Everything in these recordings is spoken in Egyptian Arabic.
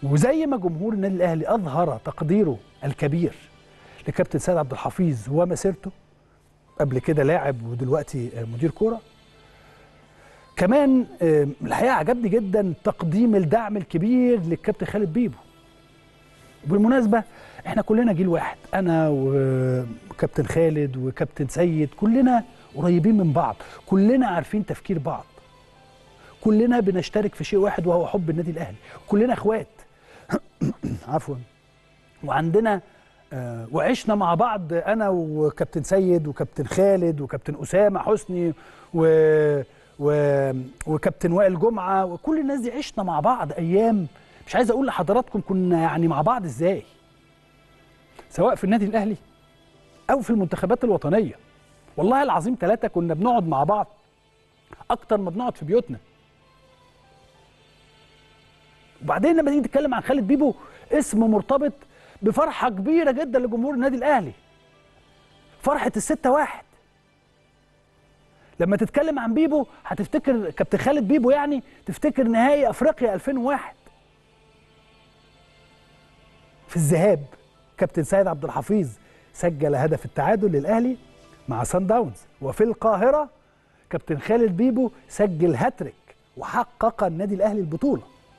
وزي ما جمهور النادي الاهلي اظهر تقديره الكبير لكابتن سيد عبد الحفيظ ومسيرته قبل كده لاعب ودلوقتي مدير كوره كمان آه، الحقيقه عجبني جدا تقديم الدعم الكبير للكابتن خالد بيبو وبالمناسبه احنا كلنا جيل واحد انا وكابتن خالد وكابتن سيد كلنا قريبين من بعض كلنا عارفين تفكير بعض كلنا بنشترك في شيء واحد وهو حب النادي الاهلي كلنا اخوات عفوا وعندنا آه، وعشنا مع بعض انا وكابتن سيد وكابتن خالد وكابتن اسامه حسني و و وكابتن وائل جمعه وكل الناس دي عشنا مع بعض ايام مش عايز اقول لحضراتكم كنا يعني مع بعض ازاي سواء في النادي الاهلي او في المنتخبات الوطنيه والله العظيم ثلاثه كنا بنقعد مع بعض اكتر ما بنقعد في بيوتنا وبعدين لما تيجي تتكلم عن خالد بيبو اسم مرتبط بفرحه كبيره جدا لجمهور النادي الاهلي فرحه الستة واحد لما تتكلم عن بيبو هتفتكر كابتن خالد بيبو يعني تفتكر نهائي افريقيا 2001 في الذهاب كابتن سيد عبد الحفيظ سجل هدف التعادل للاهلي مع سان داونز وفي القاهره كابتن خالد بيبو سجل هاتريك وحقق النادي الاهلي البطوله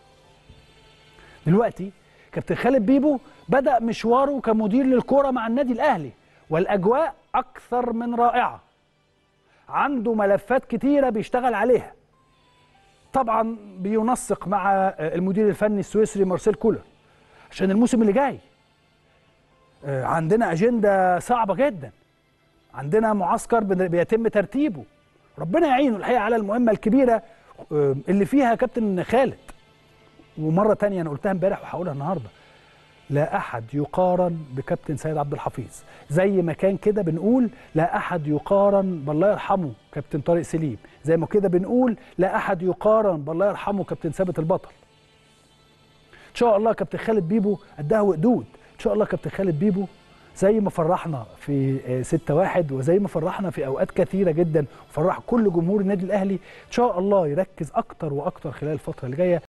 دلوقتي كابتن خالد بيبو بدا مشواره كمدير للكوره مع النادي الاهلي والاجواء اكثر من رائعه عنده ملفات كتيره بيشتغل عليها طبعا بينسق مع المدير الفني السويسري مارسيل كولر عشان الموسم اللي جاي آه، عندنا اجنده صعبه جدا عندنا معسكر بن- بيتم ترتيبه ربنا يعينه الحقيقه على المهمه الكبيره آه، اللي فيها كابتن خالد ومره تانية انا قلتها امبارح وهقولها النهارده لا احد يقارن بكابتن سيد عبد الحفيظ زي ما كان كده بنقول لا احد يقارن بالله يرحمه كابتن طارق سليم زي ما كده بنقول لا احد يقارن بالله يرحمه كابتن ثابت البطل ان شاء الله كابتن خالد بيبو قدها وقدود ان شاء الله كابتن خالد بيبو زي ما فرحنا في آه، 6 واحد وزي ما فرحنا في اوقات كثيره جدا وفرح كل جمهور النادي الاهلي ان شاء الله يركز اكتر واكتر خلال الفتره اللي جايه